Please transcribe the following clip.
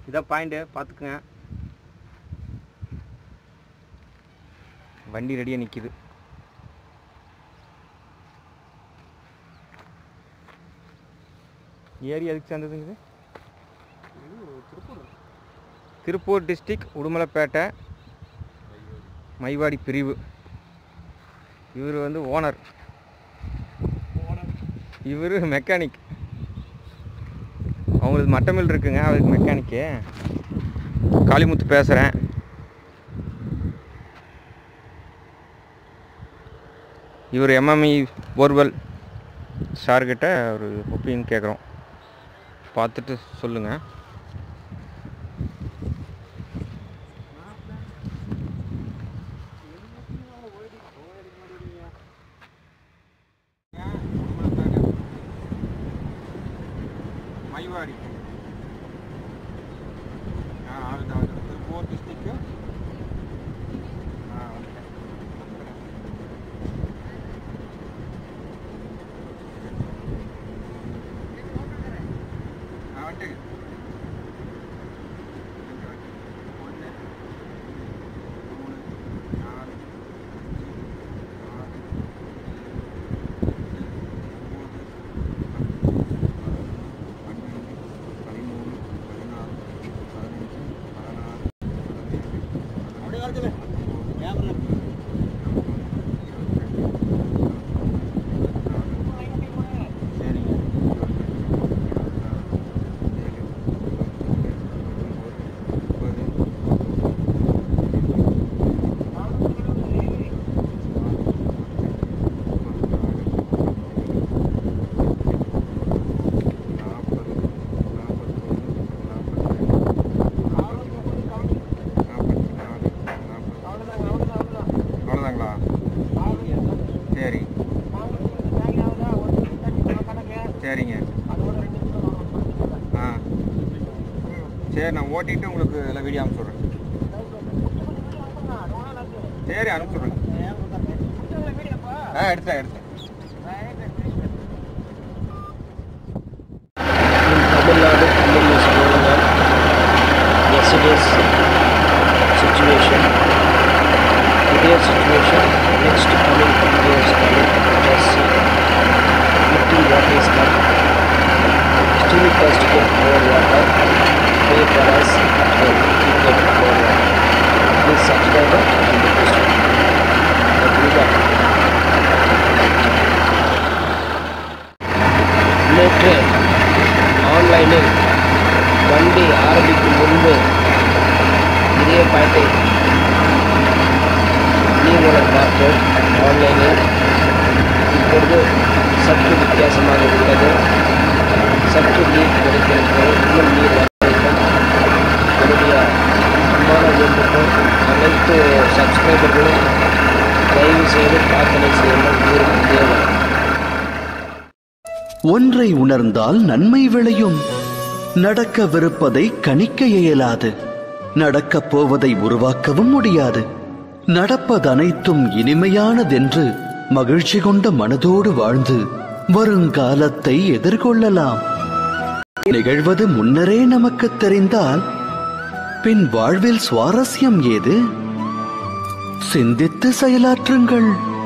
இதான் பாயிண்ட்டு பார்த்துக்குங்க வண்டி ரெடியாக நிற்கிது ஏரி எதுக்கு சேர்ந்ததுங்க இது திருப்பூர் டிஸ்ட்ரிக் உடுமலைப்பேட்டை மைவாடி பிரிவு இவர் வந்து ஓனர் இவர் மெக்கானிக் அவங்களுக்கு மட்டமில் இருக்குங்க அவருக்கு மெக்கானிக்கு காளிமுத்து பேசுகிறேன் இவர் எம்எம்இ போர்வெல் சார்கிட்ட ஒரு ஒப்பீனியன் கேட்குறோம் பார்த்துட்டு சொல்லுங்கள் மைவாடி ஆ அதுதான் அது திருப்பூர் டிஸ்ட்ரிக்கு ஆ வந்துட்டேன் ஆ வந்துட்டேங்க ஒன்று மூணு நாலு ஆறு பன்னெண்டு பதிமூணு பதினாலு பதினஞ்சு பதினாறு சரிங்க அவ்வளோதாங்களா சரி சரிங்க ஆ சரி நான் ஓட்டிட்டு உங்களுக்கு எல்லாம் வீடியோ அனுப்பிச்சுட்றேன் சரி அனுப்பிச்சுட்றேன் ஆ எடுத்தேன் எடுத்தேன் in Tamil Nadu, Tamil is going on. Yesterday's situation, today's situation, next coming video is coming. Just see, looking what is come. Still first get more water, pray for us at home to get more water. Please subscribe and request you. Let me back. நேற்று ஆன்லைனில் வண்டி ஆரம்பிக்கும் முன்பு இதே பாட்டை நீங்களும் பார்த்தோம் ஆன்லைனில் இப்பொழுது சற்று வித்தியாசமாக உள்ளது சற்று நீர் கிடைக்கிறது இன்னும் நீர் வர வேண்டும் என்னுடைய அன்பான வேண்டுகோள் அனைத்து சப்ஸ்கிரைபர்களும் தயவு செய்து பிரார்த்தனை செய்யுங்கள் நீர் தேவை ஒன்றை உணர்ந்தால் நன்மை விளையும் நடக்கவிருப்பதை கணிக்க இயலாது நடக்கப் போவதை உருவாக்கவும் முடியாது நடப்பதனைத்தும் இனிமையானதென்று மகிழ்ச்சி கொண்ட மனதோடு வாழ்ந்து வருங்காலத்தை எதிர்கொள்ளலாம் நிகழ்வது முன்னரே நமக்கு தெரிந்தால் பின் வாழ்வில் சுவாரஸ்யம் ஏது சிந்தித்து செயலாற்றுங்கள்